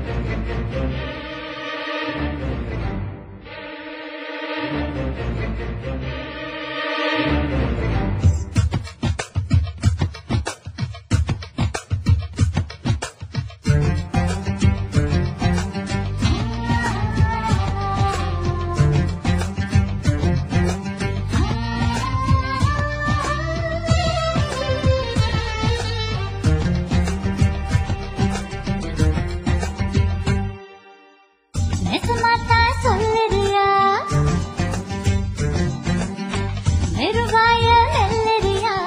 நெசமாத்தான் சொல்லுறியா மெருகாய நெல்லறியா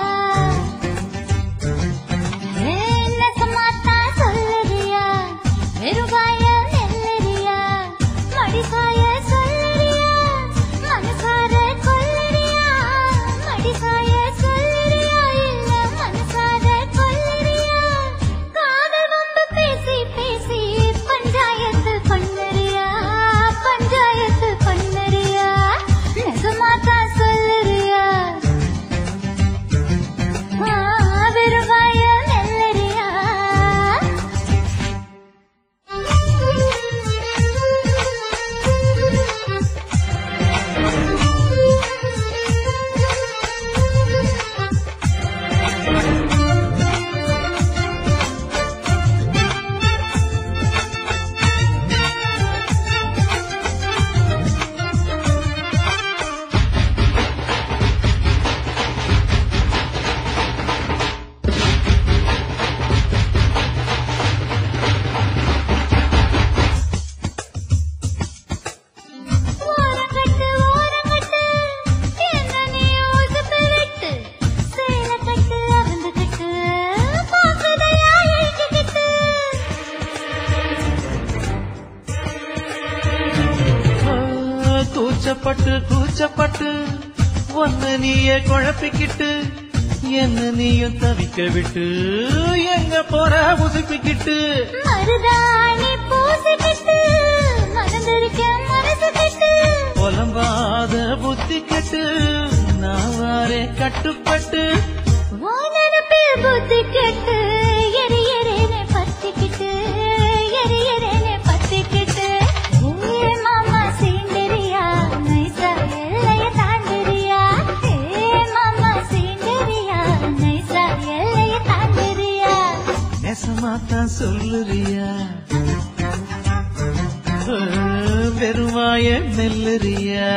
ஏ, நெசமாத்தான் சொல்லுறியா மெருகாய நெல்லறியா மடிசாய சொல்லுறியா மனசார கொல்லுறியா மடிசாய சொல்லுறியா இல்ல மனசார கொல்லுறியா காதல் வம்பு பேசி பேசி பஞ்சாயத்து பண்ணறியா பஞ்சாயத்து பண்ணறியா நெசமாத்தான் சொல்லுறியா ஆ, வெறுவாய நெல்லறியா ஓரங்கட்டு ஓரங்கட்டு என்ன நீ ஊசுப்பு விட்டு சேல கட்டு அருந்து கட்டு பாக்குதையா எழுதிக்கிட்டு ஆ, கூச்சப்பட்டு கூச்சப்பட்டு ஒன்னு நீயே குழப்பிக்கிட்டு என்ன நீயும் தவிக்க விட்டு எங்க போற உசுப்பிக்கிட்டு மருதாணி பூசிக்கிட்டு மறந்திருக்க மனசு கெட்டு புலம்பாத புத்தி கெட்டு நான் வாரே கட்டுப்பட்டு வானரப்பில் புத்தி கெட்டு எரி எரினே பத்திக்கிட்டு எரி எரினே பத்திக்கிட்டு ஏ மாமா சீண்டரியா நைசா எல்லைய தாண்டிரியா ஏ மாமா சீண்டரியா நைசா எல்லைய தாண்டிரியா நெசமாத்தான் சொல்லுறியா ஆ, வெறுவாய நெல்லுறியா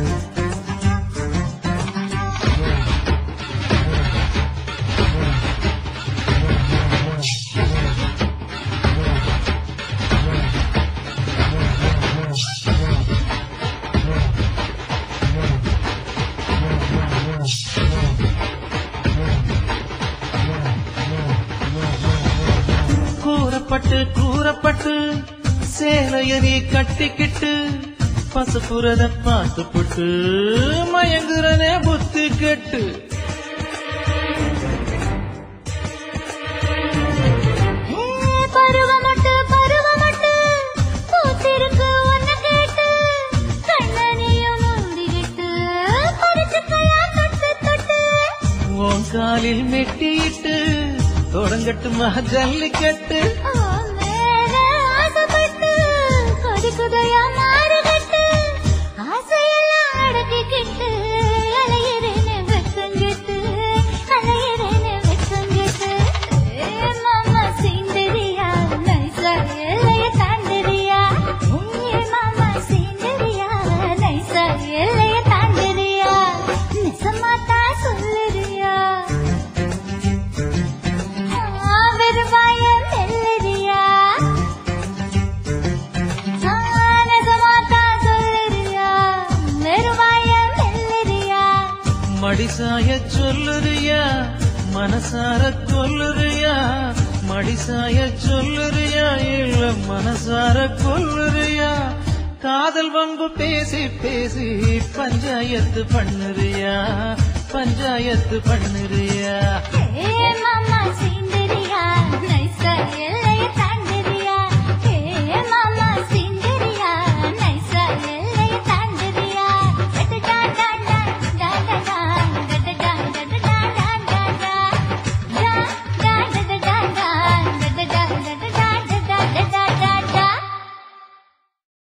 கூறப்பட்டு கூறப்பட்டு சேலைய நீ கட்டிக்கிட்டு பசுப்புறத பார்த்துப்பட்டு மயங்குறனே புத்தி கெட்டு ஏ பருவமட்டு பருவமட்டு பூத்திருக்கு உன்னை கேட்டு கண்ணனியும் முந்திக்கிட்டு பறிச்சுக்கையா தொட்டு தொட்டு உன் காலில் மெட்டிட்டு தொடங்கட்டுமா ஜல்லிக்கட்டு ஓ மேல ஆசைப்பட்டு கொதிக்குதையா மாறுகட்டு ஆசையெல்லாம் அடக்கிக்கிட்டு அலையிறேன்னு வெக்கங்கிட்டு அலையிறேன்னு வெக்கங்கிட்டு ஏ மாமா சீண்டரியா நைசா எல்லைய தாண்டிரியா ஏ மாமா சீண்டரியா நைசா எல்லைய தாண்டிரியா நிசமாத்தா சொல்லுறியா வெறுவாய மெல்லறியா நெசமாத்தா சொல்லுறியா வெறுவாய மெல்லறியா மடிசாய சொல்லுறியா மனசார கொல்லுறியா மடிசாய சொல்லுறியா இல்ல மனசார கொல்லுறியா காதல் வம்பு பேசி பேசி பஞ்சாயத்து பண்ணுறியா பஞ்சாயத்து பண்ணுறியா ஏ மாமா சீண்டரியா நைசா